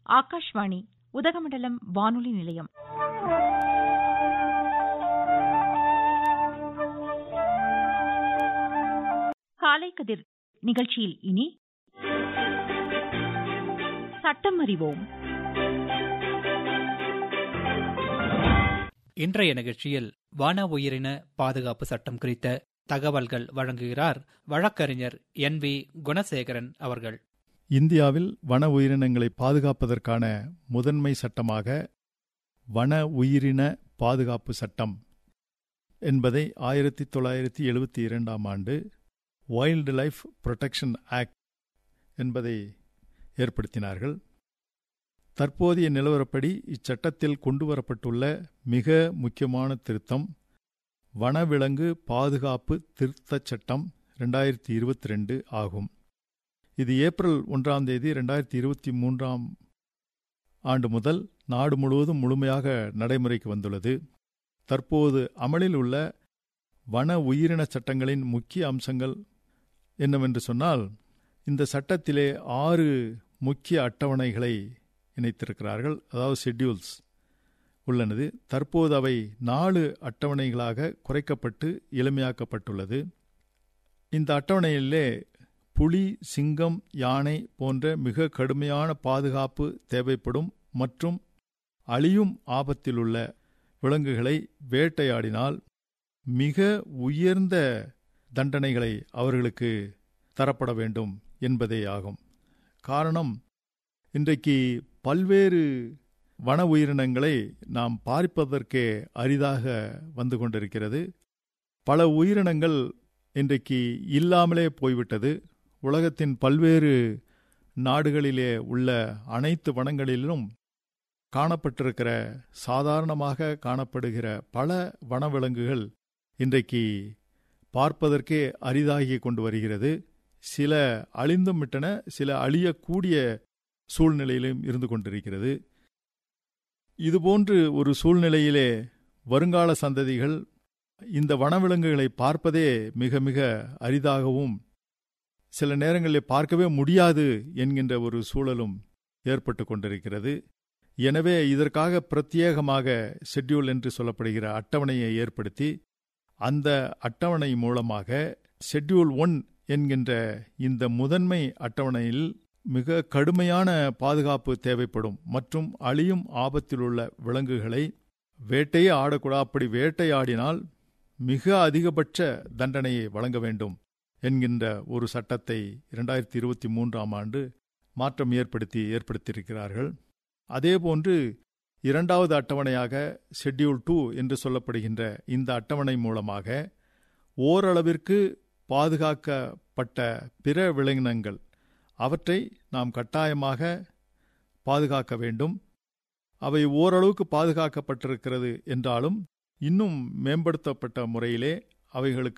ஆகாஷ்வாணி உதகமண்டலம் வானொலி நிலையம் காலை கதிர் நிகழ்ச்சியில் இனி சட்டம் அறிவோம் இன்றைய நிகழ்ச்சியில் வன உயிரின பாதுகாப்பு சட்டம் குறித்த தகவல்கள் வழங்குகிறார் வழக்கறிஞர் என் வி குணசேகரன் அவர்கள் இந்தியாவில் வன உயிரினங்களை பாதுகாப்பதற்கான முதன்மை சட்டமாக வன உயிரின பாதுகாப்பு சட்டம் என்பதை ஆயிரத்தி தொள்ளாயிரத்தி எழுபத்தி இரண்டாம் ஆண்டு வைல்டு லைஃப் புரொடெக்ஷன் ஆக்ட் என்பதை ஏற்படுத்தினார்கள் தற்போதைய நிலவரப்படி இச்சட்டத்தில் கொண்டுவரப்பட்டுள்ள மிக முக்கியமான திருத்தம் வனவிலங்கு பாதுகாப்பு திருத்தச் சட்டம் ரெண்டாயிரத்தி இருபத்தி ரெண்டு ஆகும் இது ஏப்ரல் ஒன்றாம் தேதி ரெண்டாயிரத்தி இருபத்தி மூன்றாம் ஆண்டு முதல் நாடு முழுவதும் முழுமையாக நடைமுறைக்கு வந்துள்ளது தற்போது அமலில் உள்ள வன உயிரின சட்டங்களின் முக்கிய அம்சங்கள் என்னவென்று சொன்னால் இந்த சட்டத்திலே ஆறு முக்கிய அட்டவணைகளை இணைத்திருக்கிறார்கள் அதாவது ஷெட்யூல்ஸ் உள்ளனது தற்போது அவை நாலு அட்டவணைகளாக குறைக்கப்பட்டு எளிமையாக்கப்பட்டுள்ளது இந்த அட்டவணையிலே புலி சிங்கம் யானை போன்ற மிக கடுமையான பாதுகாப்பு தேவைப்படும் மற்றும் அழியும் ஆபத்திலுள்ள விலங்குகளை வேட்டையாடினால் மிக உயர்ந்த தண்டனைகளை அவர்களுக்கு தரப்பட வேண்டும் என்பதே ஆகும் காரணம் இன்றைக்கு பல்வேறு வன உயிரினங்களை நாம் பார்ப்பதற்கே அரிதாக வந்து கொண்டிருக்கிறது பல உயிரினங்கள் இன்றைக்கு இல்லாமலே போய்விட்டது உலகத்தின் பல்வேறு நாடுகளிலே உள்ள அனைத்து வனங்களிலும் காணப்பட்டிருக்கிற சாதாரணமாக காணப்படுகிற பல வனவிலங்குகள் இன்றைக்கு பார்ப்பதற்கே அரிதாகி கொண்டு வருகிறது சில அழிந்தும் விட்டன சில அழியக்கூடிய சூழ்நிலையிலும் இருந்து கொண்டிருக்கிறது இதுபோன்று ஒரு சூழ்நிலையிலே வருங்கால சந்ததிகள் இந்த வனவிலங்குகளை பார்ப்பதே மிக மிக அரிதாகவும் சில நேரங்களில் பார்க்கவே முடியாது என்கின்ற ஒரு சூழலும் ஏற்பட்டு கொண்டிருக்கிறது எனவே இதற்காக பிரத்யேகமாக ஷெட்யூல் என்று சொல்லப்படுகிற அட்டவணையை ஏற்படுத்தி அந்த அட்டவணை மூலமாக ஷெட்யூல் ஒன் என்கின்ற இந்த முதன்மை அட்டவணையில் மிக கடுமையான பாதுகாப்பு தேவைப்படும் மற்றும் அழியும் ஆபத்திலுள்ள விலங்குகளை வேட்டையே ஆடக்கூடாது அப்படி வேட்டையாடினால் மிக அதிகபட்ச தண்டனையை வழங்க வேண்டும் என்கின்ற ஒரு சட்டத்தை இரண்டாயிரத்தி இருபத்தி மூன்றாம் ஆண்டு மாற்றம் ஏற்படுத்தி ஏற்படுத்தியிருக்கிறார்கள் அதேபோன்று இரண்டாவது அட்டவணையாக ஷெட்யூல் டூ என்று சொல்லப்படுகின்ற இந்த அட்டவணை மூலமாக ஓரளவிற்கு பாதுகாக்கப்பட்ட பிற விலங்கினங்கள் அவற்றை நாம் கட்டாயமாக பாதுகாக்க வேண்டும் அவை ஓரளவுக்கு பாதுகாக்கப்பட்டிருக்கிறது என்றாலும் இன்னும் மேம்படுத்தப்பட்ட முறையிலே அவைகளுக்கு